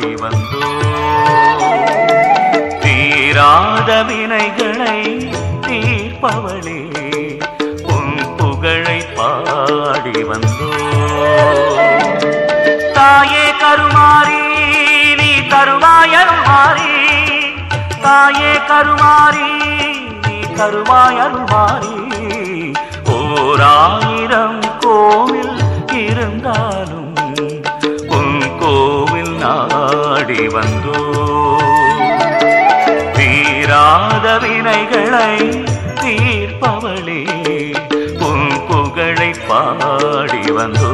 நாடி வந்தோ தீராத வினைகளை தீர்ப்பவளே உன் புகழை பாடி வந்தோ தாயே கருமாரி நீ தருவாயருமாரி தாயே கருமாரி நீ தருவாயருமாரி ஓராயிரம் கோவில் இருந்தாலும் உன் கோவில் நாடி வந்தோ தீராத வினைகளை தீர்ப்பவளே உன் புகழை பாடி வந்தோ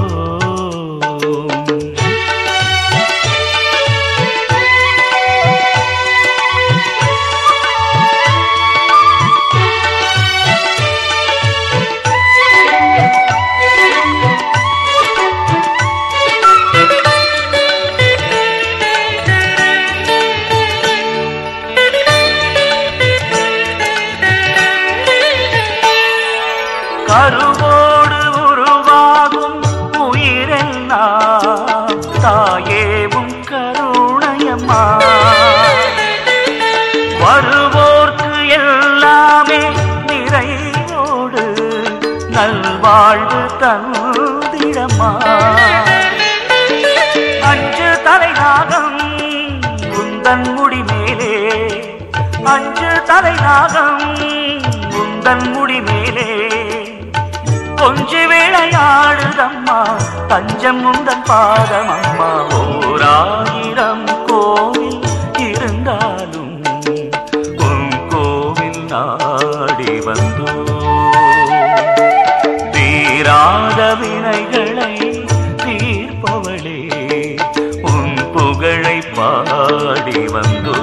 கருவோடு உருவாகும் உயிரெல்லாம் தாயேவும் கருணையம்மா வருவோர்க்கு எல்லாமே நிறையோடு நல்வாழ்வு தந்திடம்மா அஞ்சு தலைநாகம் உந்தன் முடி மேலே அஞ்சு தலைநாகம் உந்தன் முடி மேலே கொஞ்சி விளையாடுதம்மா தஞ்சம் உந்தன் பாதம் அம்மா ஓராயிரம் கோவில் இருந்தாலும் உன் கோவில் நாடி வந்தோ தீராத வினைகளை தீர்ப்பவளே உன் புகழை பாடி வந்தோ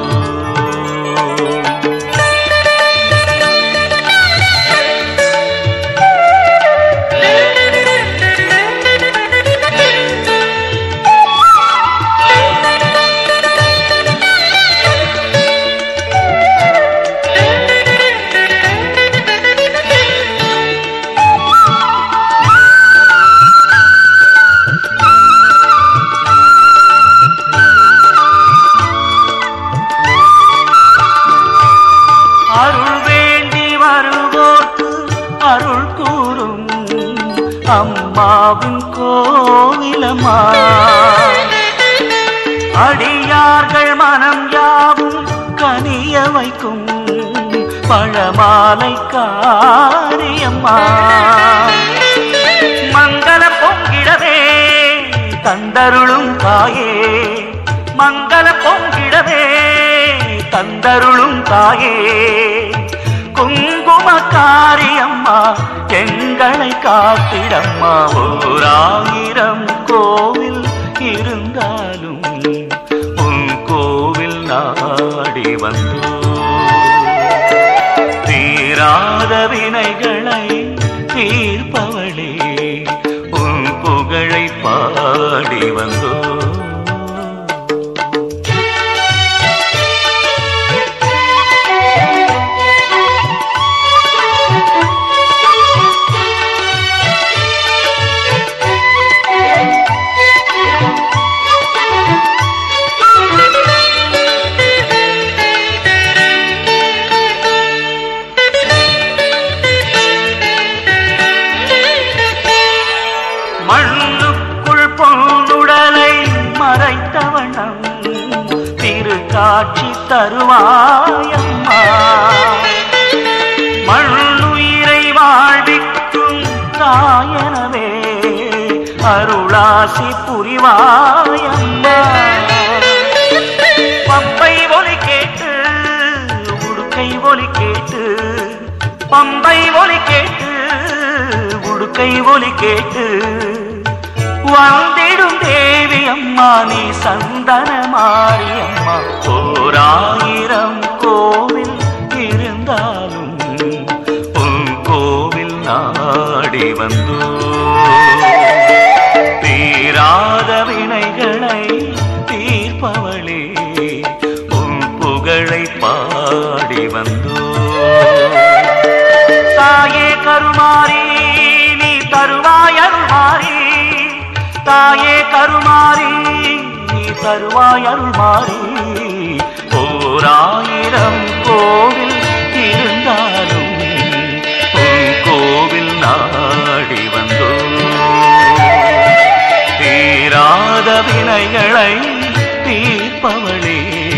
அருள் வேண்டி வருவோர்க்கு அருள் கூறும் அம்மாவின் கோவிலம்மா அடியார்கள் மனம் யாவும் கனிய வைக்கும் பழமாலை காரியம்மா மங்கள பொங்கிடவே தந்தருளும் தாயே மங்கள பொங்கிடவே தந்தருளும் தாயே குங்கும காரியம்மா எங்களை காத்திடம்மா ஓராயிரம் கோவில் இருந்தாலும் உன் கோவில் நாடி வந்தோ தீராத வினைகளை தீர்ப்பவளே உன் புகழை பாடி வந்தோ மண்ணுக்குள் பொன்னுடலை மறைத்த வண்ணம் திரு காட்சி தருவாயம்மா மண்ணுயிரை வாழ்விக்கும் தாயனவே அருளாசி புரிவாயம்மா பம்பை ஒலி கேட்டு உடுக்கை ஒலி கேட்டு பம்பை ஒலி கேட்டு உடுக்கை ஒலி கேட்டு வந்திடும் தேவி அம்மா நீ சந்தன மாரியம்மா ஓராயிரம் கோவில் இருந்தாலும் உன் கோவில் நாடி வந்தோ தீராத வினைகளை தீர்ப்பவளே உன் புகழை பாடி வந்தோ தாயே கருமாரி நீ தருவாய் அருள்மாரி தாயே கருமாரி நீ தருவாய் அருள் மாறி ஓராயிரம் கோவில் இருந்தாலும் உன் கோவில் நாடி வந்தோ தீராத வினைகளை தீர்ப்பவளே